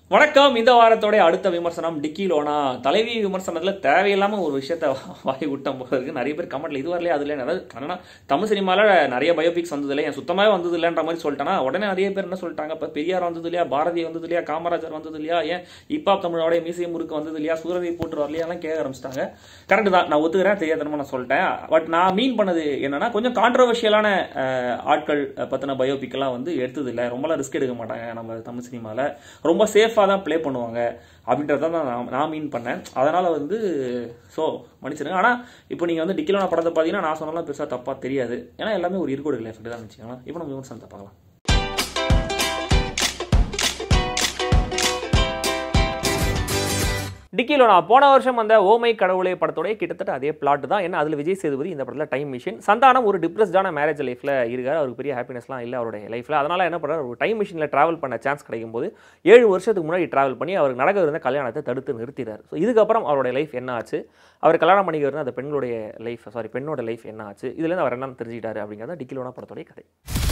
வணக்கம் இந்த வாரத்தோட அடுத்த விமர்சனம் டிக்கி லோனா தலைவி விமர்சனத்தில் தேவையில்லாம ஒரு விஷயத்த வாய் விட்டம் போல இருக்கு நிறைய பேர் கமெண்ட்ல இது வரலையே அதுல அதாவது என்னன்னா தமிழ் சினிமால நிறைய பயோபிக்ஸ் வந்தது இல்லையா சுத்தமாவே வந்தது இல்லைன்ற மாதிரி சொல்லிட்டேன்னா உடனே நிறைய பேர் என்ன சொல்லிட்டாங்க இப்போ பெரியார் வந்தது இல்லையா பாரதி வந்தது இல்லையா காமராஜர் வந்தது இல்லையா ஏன் இப்போ தமிழோட மியூசியம் முறுக்கு வந்தது இல்லையா சூரதை போட்டு வரலையா எல்லாம் கேட்க ஆரம்பிச்சிட்டாங்க கரெக்ட் தான் நான் ஒத்துக்கிறேன் தெரியாதனமா நான் சொல்லிட்டேன் பட் நான் மீன் பண்ணது என்னன்னா கொஞ்சம் கான்ட்ரவர்ஷியலான ஆட்கள் பத்தின பயோபிக் எல்லாம் வந்து எடுத்தது இல்லை ரொம்பலாம் ரிஸ்க் எடுக்க மாட்டாங்க நம்ம தமிழ் சினிமால ரொம்ப சேஃபாக தான் ப்ளே பண்ணுவாங்க அப்படின்றத தான் நான் நான் மீன் பண்ணேன் அதனால் வந்து ஸோ மன்னிச்சிருங்க ஆனால் இப்போ நீங்கள் வந்து டிக்கிலோனா படத்தை பார்த்தீங்கன்னா நான் சொன்னாலும் பெருசாக தப்பாக தெரியாது ஏன்னா எல்லாமே ஒரு இருக்கோடு எஃபெக்ட் தான் வச்சுக்கலாம் இப்போ நம்ம விமர்சனத்தை பார்க்கலாம் டிக்கிலோ நான் போன வருஷம் வந்த ஓமை கடவுளே படத்தோட கிட்டத்தட்ட அதே பிளாட் தான் என்ன அதில் விஜய் சேதுபதி இந்த படத்தில் டைம் மிஷின் சந்தானம் ஒரு டிப்ரெஸ்டான மேரேஜ் லைஃப்பில் இருக்கார் அவருக்கு பெரிய ஹாப்பினஸ்லாம் இல்லை அவருடைய லைஃப்பில் அதனால் என்ன பண்ணுறாரு ஒரு டைம் மிஷினில் ட்ராவல் பண்ண சான்ஸ் கிடைக்கும் போது ஏழு வருஷத்துக்கு முன்னாடி ட்ராவல் பண்ணி அவருக்கு நடக்க இருந்த கல்யாணத்தை தடுத்து நிறுத்திறாரு ஸோ இதுக்கப்புறம் அவருடைய லைஃப் என்ன ஆச்சு அவர் கல்யாணம் பண்ணிக்க இருந்த அந்த பெண்களுடைய லைஃப் சாரி பெண்ணோட லைஃப் என்ன ஆச்சு இதுலேருந்து அவர் என்ன தெரிஞ்சுக்கிட்டாரு அப்படிங்கிறத டிக்கிலோனா படத்தோடைய கதை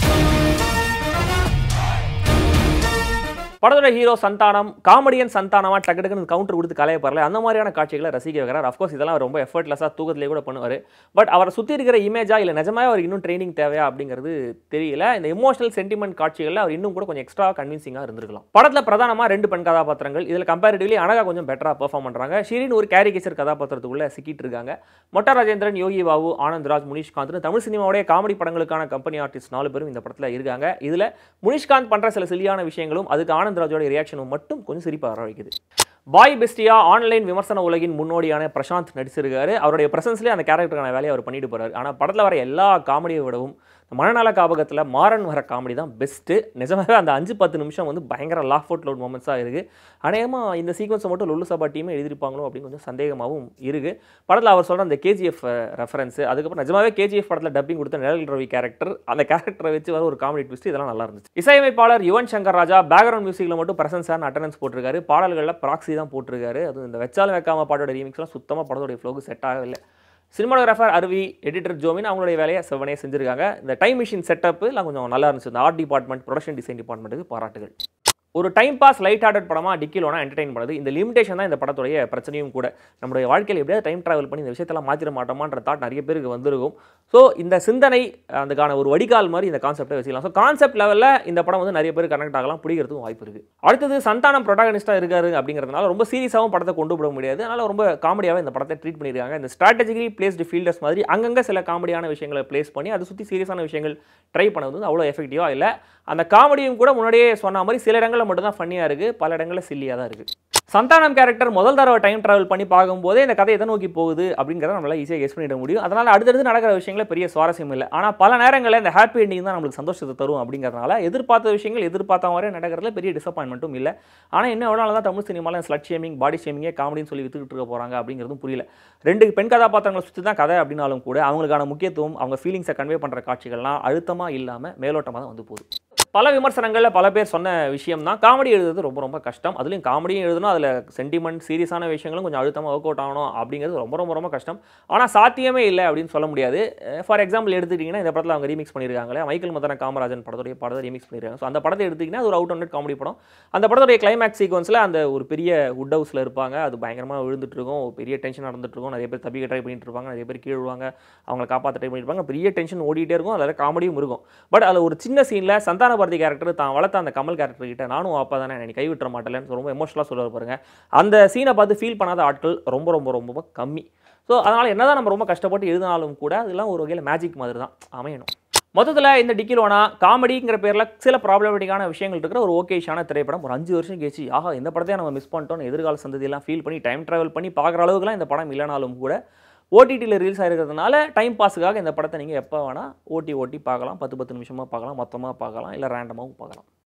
படத்தோட ஹீரோ சந்தானம் காமெடியன் சந்தானமா டக்கு டக்குன்னு கவுண்டர் கொடுத்து கலைய பரல அந்த மாதிரியான காட்சிகளை ரசிக்க வைக்கிறார் அஃப்கோர்ஸ் இதெல்லாம் ரொம்ப எஃபர்ட்லெஸ்ஸாக தூக்கத்திலே கூட பண்ணுவார் பட் அவரை சுற்றி இருக்கிற இமேஜா இல்லை நிஜமாவே அவருக்கு இன்னும் ட்ரைனிங் தேவையா அப்படிங்கிறது தெரியல இந்த எமோஷனல் சென்டிமெண்ட் காட்சிகளில் அவர் இன்னும் கூட கொஞ்சம் எக்ஸ்ட்ரா கன்வின்சிங்காக இருந்திருக்கலாம் படத்தில் பிரதானமாக ரெண்டு பெண் கதாபாத்திரங்கள் இதில் கம்பேரிட்டிவ்லி அழகா கொஞ்சம் பெட்டராக பெர்ஃபார்ம் பண்ணுறாங்க ஷிரின் ஒரு கேரிகேச்சர் கதாபாத்திரத்துக்குள்ள சிக்கிட்டு இருக்காங்க மொட்டா ராஜேந்திரன் யோகி பாபு ஆனந்த்ராஜ் முனிஷ்காந்த் தமிழ் சினிமாவுடைய காமெடி படங்களுக்கான கம்பெனி ஆர்டிஸ்ட் நாலு பேரும் இந்த படத்தில் இருக்காங்க இதில் முனிஷ்காந்த் பண்ணுற சில சிலியான விஷயங்களும் அதுக்கு ஆனந்த்ராஜோட ரியாக்ஷனும் மட்டும் கொஞ்சம் சிரிப்பாக வர வைக்குது பாய் பெஸ்டியா ஆன்லைன் விமர்சன உலகின் முன்னோடியான பிரசாந்த் நடிச்சிருக்காரு அவருடைய பிரசன்ஸ்லேயே அந்த கேரக்டருக்கான வேலையை அவர் பண்ணிட்டு போறாரு ஆனால் படத்தில் வர எல்லா காமெடியை விடவும் மனநல காபகத்தில் மாறன் வர காமெடி தான் பெஸ்ட்டு நிஜமாவே அந்த அஞ்சு பத்து நிமிஷம் வந்து பயங்கர லாஃப் அவுட் லவுட் மூமெண்ட்ஸாக இருக்குது அநேகமாக இந்த சீக்வன்ஸை மட்டும் லொல்லு சபா டீமே எழுதியிருப்பாங்களோ அப்படின்னு கொஞ்சம் சந்தேகமாகவும் இருக்குது படத்தில் அவர் சொல்கிற அந்த கேஜிஎஃப் ரெஃபரன்ஸ் அதுக்கப்புறம் நிஜமாவே கேஜிஎஃப் படத்தில் டப்பிங் கொடுத்த நிழல் ரவி கேரக்டர் அந்த கேரக்டரை வச்சு வர ஒரு காமெடி ட்விஸ்ட் இதெல்லாம் நல்லா இருந்துச்சு இசையமைப்பாளர் யுவன் சங்கர் ராஜா பேக்ரவுண்ட் மியூசிக்கில் மட்டும் பிரசன்ஸான அட்டனன்ஸ் போட்டிருக்காரு பாடல்களில் ப்ராக்ஸி தான் போட்டிருக்காரு அது இந்த வெச்சாலும் வைக்காம பாட்டோட ரீமிக்ஸ்லாம் சுத்தமாக படத்தோடைய ஃப்ளோக்கு செட் ஆகவில்லை சினிமாடோகிராஃபர் அருவி எடிட்டர் ஜோமின் அவங்களுடைய வேலையை செவனே செஞ்சுருக்காங்க இந்த டைம் மிஷின் செட்டப் எல்லாம் கொஞ்சம் நல்லா இருந்துச்சு இந்த ஆர்ட் டிபார்ட்மெண்ட் ப்ரொடக்ஷன் டிசைன் டிபார்ட்மெண்ட்டுக்கு பாராட்டுகள் ஒரு டைம் பாஸ் லைட் ஹார்டட் படமாக டிக்கிலோனா என்டர்டைன் பண்ணுது இந்த லிமிடேஷன் தான் இந்த படத்துடைய பிரச்சனையும் கூட நம்மளுடைய வாழ்க்கையில் எப்படியாவது டைம் ட்ராவல் பண்ணி இந்த விஷயத்தெல்லாம் மாற்றிட மாட்டோமான்ற தாட் நிறைய பேருக்கு வந்திருக்கும் ஸோ இந்த சிந்தனை அதுக்கான ஒரு வடிகால் மாதிரி இந்த கான்செப்டை வச்சுக்கலாம் ஸோ கான்செப்ட் லெவலில் இந்த படம் வந்து நிறைய பேர் கனெக்ட் ஆகலாம் பிடிக்கிறதுக்கும் வாய்ப்பு இருக்குது அடுத்தது சந்தானம் ப்ரொட்டாகனிஸ்டாக இருக்காரு அப்படிங்கிறதுனால ரொம்ப சீரியஸாகவும் படத்தை கொண்டு போட முடியாது அதனால் ரொம்ப காமெடியாகவே இந்த படத்தை ட்ரீட் பண்ணியிருக்காங்க இந்த ஸ்ட்ராட்டஜிக்கலி பிளேஸ்டு ஃபீல்டர்ஸ் மாதிரி அங்கங்கே சில காமெடியான விஷயங்களை பிளேஸ் பண்ணி அதை சுற்றி சீரியஸான விஷயங்கள் ட்ரை பண்ணது வந்து அவ்வளோ எஃபெக்டிவாக இல்லை அந்த காமெடியும் கூட முன்னாடியே சொன்ன மாதிரி சில இடங்களில் மட்டும் தான் ஃபன்னியாக இருக்குது பல இடங்களில் சில்லியாக தான் இருக்குது சந்தானம் கேரக்டர் முதல் தடவை டைம் ட்ராவல் பண்ணி பார்க்கும்போதே இந்த கதை எதை நோக்கி போகுது அப்படிங்கிறத நம்மளால் ஈஸியாக கெஸ் பண்ணிட முடியும் அதனால் அடுத்தடுத்து நடக்கிற விஷயங்கள பெரிய சுவாரஸ்யம் இல்லை ஆனால் பல நேரங்களில் இந்த ஹாப்பி எண்டிங் தான் நம்மளுக்கு சந்தோஷத்தை தரும் அப்படிங்கிறதுனால எதிர்பார்த்த விஷயங்கள் எதிர்பார்த்த மாதிரி நடக்கிறதுல பெரிய டிசப்பாயின்மெண்ட்டும் இல்லை ஆனால் இன்னும் எவ்வளோ நாள் தான் தமிழ் சினிமாவில் ஸ்லட் ஷேமிங் பாடி ஷேமிங்கே காமெடின்னு சொல்லி வித்துக்கிட்டு இருக்க போகிறாங்க அப்படிங்கிறதும் புரியல ரெண்டு பெண் கதாபாத்திரங்களை சுற்றி தான் கதை அப்படின்னாலும் கூட அவங்களுக்கான முக்கியத்துவம் அவங்க ஃபீலிங்ஸை கன்வே பண்ணுற காட்சிகள்லாம் அழுத்தமாக இல்லாமல் மேலோட்டமாக தான் வந்து போகுது பல விமர்சனங்களில் பல பேர் சொன்ன விஷயம் தான் காமெடி எழுதுறது ரொம்ப ரொம்ப கஷ்டம் அதுலேயும் காமெடியும் எழுதணும் அதில் சென்டிமெண்ட் சீரியஸான விஷயங்களும் கொஞ்சம் அழுத்தமாக ஒர்க் அவுட் ஆகணும் அப்படிங்கிறது ரொம்ப ரொம்ப ரொம்ப கஷ்டம் ஆனால் சாத்தியமே இல்லை அப்படின்னு சொல்ல முடியாது ஃபார் எக்ஸாம்பிள் எடுத்துக்கிட்டிங்கன்னா இந்த படத்தில் அவங்க ரீமிக்ஸ் பண்ணியிருக்காங்களே மைக்கேல் மதன காமராஜன் படத்துடைய படத்தை ரீமிக்ஸ் பண்ணியிருக்காங்க ஸோ அந்த படத்தை எடுத்திங்கன்னா அது ஒரு அவுட் ஹண்ட்ரட் காமெடி படம் அந்த படத்துடைய கிளைமேக்ஸ் சீக்வன்ஸில் அந்த ஒரு பெரிய வுட் ஹவுஸில் இருப்பாங்க அது பயங்கரமாக விழுந்துட்டு இருக்கும் பெரிய டென்ஷன் நடந்துட்டு இருக்கும் நிறைய பேர் தப்பிக்க ட்ரை பண்ணிட்டு இருப்பாங்க நிறைய பேர் கீழ் விழுவாங்க அவங்களை காப்பாற்ற ட்ரை பண்ணியிருப்பாங்க பெரிய டென்ஷன் ஓடிட்டே இருக்கும் அதில் காமெடியும் இருக்கும் பட் அதில் ஒரு சின்ன சீனில் சந்தான பாரதி கேரக்டர் தான் வளர்த்த அந்த கமல் கேரக்டர் கிட்ட நானும் அப்பா தானே நீ கைவிட்டுற மாட்டேன்னு ரொம்ப எமோஷனலாக சொல்ல பாருங்க அந்த சீனை பார்த்து ஃபீல் பண்ணாத ஆட்கள் ரொம்ப ரொம்ப ரொம்ப கம்மி ஸோ அதனால் என்னதான் நம்ம ரொம்ப கஷ்டப்பட்டு எழுதினாலும் கூட அதெல்லாம் ஒரு வகையில் மேஜிக் மாதிரி தான் அமையணும் மொத்தத்தில் இந்த டிக்கிலோனா காமெடிங்கிற பேரில் சில ப்ராப்ளமேட்டிக்கான விஷயங்கள் இருக்கிற ஒரு ஓகேஷான திரைப்படம் ஒரு அஞ்சு வருஷம் கேச்சு ஆஹா இந்த படத்தையே நம்ம மிஸ் பண்ணிட்டோம் எதிர்கால சந்ததியெல்லாம் ஃபீல் பண்ணி டைம் ட்ராவல் பண்ணி பார்க்குற அளவுக்குலாம் இந்த படம் இல்லைனாலும் கூட ஓடிடியில் ரிலீஸ் ஆகிருக்கிறதுனால டைம் பாஸுக்காக இந்த படத்தை நீங்கள் எப்போ வேணால் ஓட்டி ஓட்டி பார்க்கலாம் பத்து பத்து நிமிஷமாக பார்க்கலாம் மொத்தமாக பார்க்கலாம் இல்லை ரேண்டமாகவும் பார்க்கலாம்